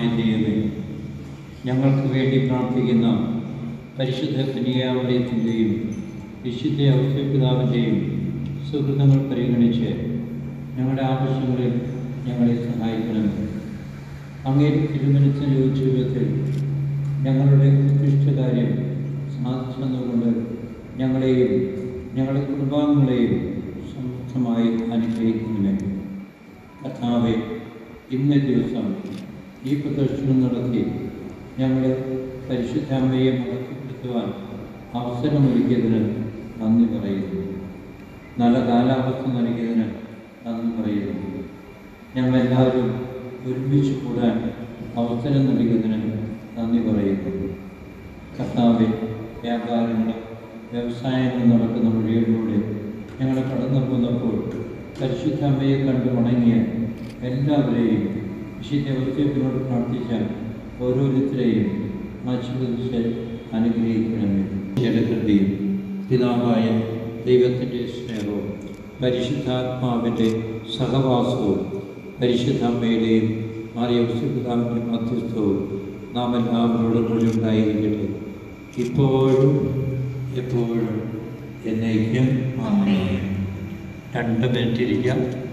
ദൈവമേ ഞങ്ങൾക്ക് വേണ്ടി പ്രാർത്ഥിക്കുന്ന പരിശുദ്ധ കന്യാമറിയത്തിൻ്റെയും വിശുദ്ധ ഔദ്യോഗിതാവിൻ്റെയും സുഹൃത്തുക്കൾ പരിഗണിച്ച് ഞങ്ങളുടെ ആവശ്യങ്ങളിൽ ഞങ്ങളെ സഹായിക്കണം അങ്ങേ തിരുമനത്തിന് യോജിച്ച വിധത്തിൽ ഞങ്ങളുടെ ഉദ്ദിഷ്ടകാര്യം സാധിച്ചെന്നുകൊണ്ട് ഞങ്ങളെയും ഞങ്ങളുടെ കുടുംബാംഗങ്ങളെയും സമൃദ്ധമായി അനുഗ്രഹിക്കുന്നതിന് കർത്താവെ ഇന്ന ദിവസം ഈ പ്രദർശനം നടത്തി ഞങ്ങളുടെ പരിശുദ്ധാമ്മയെ മഹത്വപ്പെടുത്തുവാൻ അവസരമൊരുക്കിയതിന് നന്ദി പറയുന്നു നല്ല കാലാവസ്ഥ നൽകിയതിന് നന്ദി പറയുന്നു ഞങ്ങളെല്ലാവരും ഒരുമിച്ച് കൂടാൻ അവസരം നൽകിയതിന് നന്ദി പറയുന്നു കർത്താവെ വ്യാപാരങ്ങളും വ്യവസായങ്ങളും നടക്കുന്ന വഴികളിലൂടെ ഞങ്ങൾ കടന്നു പോന്നപ്പോൾ പരിശുദ്ധ അമ്മയെ കണ്ട് വണങ്ങിയ എല്ലാവരെയും വിശുദ്ധ ഔദ്യോഗിനോട് പ്രാർത്ഥിച്ച ഓരോരുത്തരെയും ആശീർവദിച്ച് അനുഗ്രഹിക്കണമേ ജലകൃതിയും പിതാവായ ദൈവത്തിൻ്റെ സ്നേഹവും പരിശുദ്ധാത്മാവിൻ്റെ സഹവാസവും പരിശുദ്ധ അമ്മയുടെയും മാറിയപിതാവിൻ്റെ മധ്യസ്ഥവും നാം എല്ലാവരോടും കൂടി ഉണ്ടായിരിക്കട്ടെ ഇപ്പോഴും എപ്പോഴും എന്നേക്കും ആമേൻ. രണ്ട് മിനിറ്റ് ഇരിക്കാം